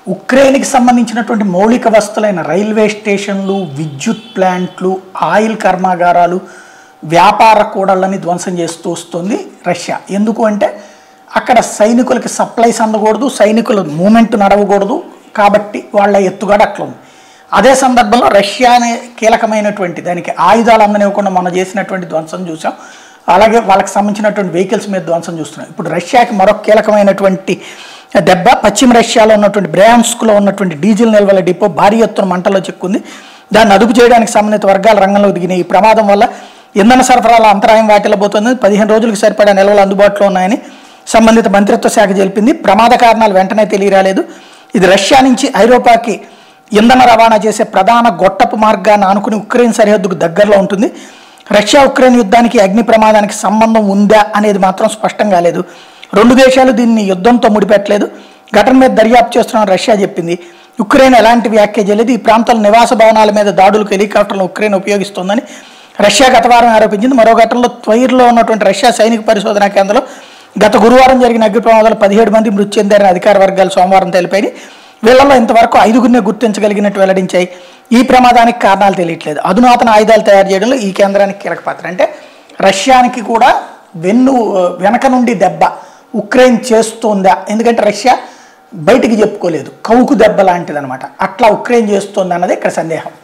ఉక్రెయిన్కి సంబంధించినటువంటి మౌలిక వస్తువులైన రైల్వే స్టేషన్లు విద్యుత్ ప్లాంట్లు ఆయిల్ కర్మాగారాలు వ్యాపార కూడళ్ళని ధ్వంసం చేస్తూ వస్తుంది రష్యా ఎందుకు అంటే అక్కడ సైనికులకి సప్లైస్ అందకూడదు సైనికుల మూమెంట్ నడవకూడదు కాబట్టి వాళ్ళ ఎత్తుగడ అట్లా ఉంది అదే సందర్భంలో రష్యానే కీలకమైనటువంటి దానికి ఆయుధాలు అందనివ్వకుండా మనం చేసినటువంటి ధ్వంసం చూసాం అలాగే వాళ్ళకి సంబంధించినటువంటి వెహికల్స్ మీద ధ్వంసం చూస్తున్నాం ఇప్పుడు రష్యాకి మరొక కీలకమైనటువంటి దెబ్బ పశ్చిమ రష్యాలో ఉన్నటువంటి బ్రాన్స్క్లో ఉన్నటువంటి డీజిల్ నిల్వల డిపో భారీ ఎత్తున మంటల్లో చిక్కుంది దాన్ని అదుపు చేయడానికి సంబంధిత వర్గాల రంగంలోకి దిగిన ఈ ప్రమాదం వల్ల ఇంధన సరఫరాల అంతరాయం వాటిల్లబోతోంది పదిహేను రోజులకు సరిపడా నిల్వలు అందుబాటులో ఉన్నాయని సంబంధిత మంత్రిత్వ శాఖ తెలిపింది ప్రమాద కారణాలు వెంటనే తెలియరాలేదు ఇది రష్యా నుంచి ఐరోపాకి ఇంధన రవాణా చేసే ప్రధాన గొట్టపు మార్గాన్ని ఆనుకుని ఉక్రెయిన్ సరిహద్దుకు దగ్గరలో ఉంటుంది రష్యా ఉక్రెయిన్ యుద్ధానికి అగ్ని ప్రమాదానికి సంబంధం ఉందా అనేది మాత్రం స్పష్టం కాలేదు రెండు దేశాలు దీన్ని యుద్ధంతో ముడిపెట్టలేదు ఘటన మీద దర్యాప్తు చేస్తున్న రష్యా చెప్పింది ఉక్రెయిన్ ఎలాంటి వ్యాఖ్య చేయలేదు ఈ ప్రాంతంలో నివాస భవనాల మీద దాడులకు హెలికాప్టర్లను ఉక్రెయిన్ ఉపయోగిస్తోందని రష్యా గత వారం ఆరోపించింది మరో ఘటనలో త్వయిర్లో ఉన్నటువంటి రష్యా సైనిక పరిశోధనా కేంద్రంలో గత గురువారం జరిగిన అగ్ని ప్రమాదాలు పదిహేడు మంది మృతి చెందారని అధికార వర్గాలు సోమవారం తెలిపాయి వీళ్ళలో ఇంతవరకు ఐదుగురినే గుర్తించగలిగినట్టు వెల్లడించాయి ఈ ప్రమాదానికి కారణాలు తెలియట్లేదు అధునాతన ఆయుధాలు తయారు చేయడంలో ఈ కేంద్రానికి కీలక పాత్ర అంటే రష్యానికి కూడా వెన్ను వెనక నుండి దెబ్బ ఉక్రెయిన్ చేస్తోందా ఎందుకంటే రష్యా బయటికి చెప్పుకోలేదు కౌకు దెబ్బ లాంటిదనమాట అట్లా ఉక్రెయిన్ చేస్తోంది అన్నది ఇక్కడ సందేహం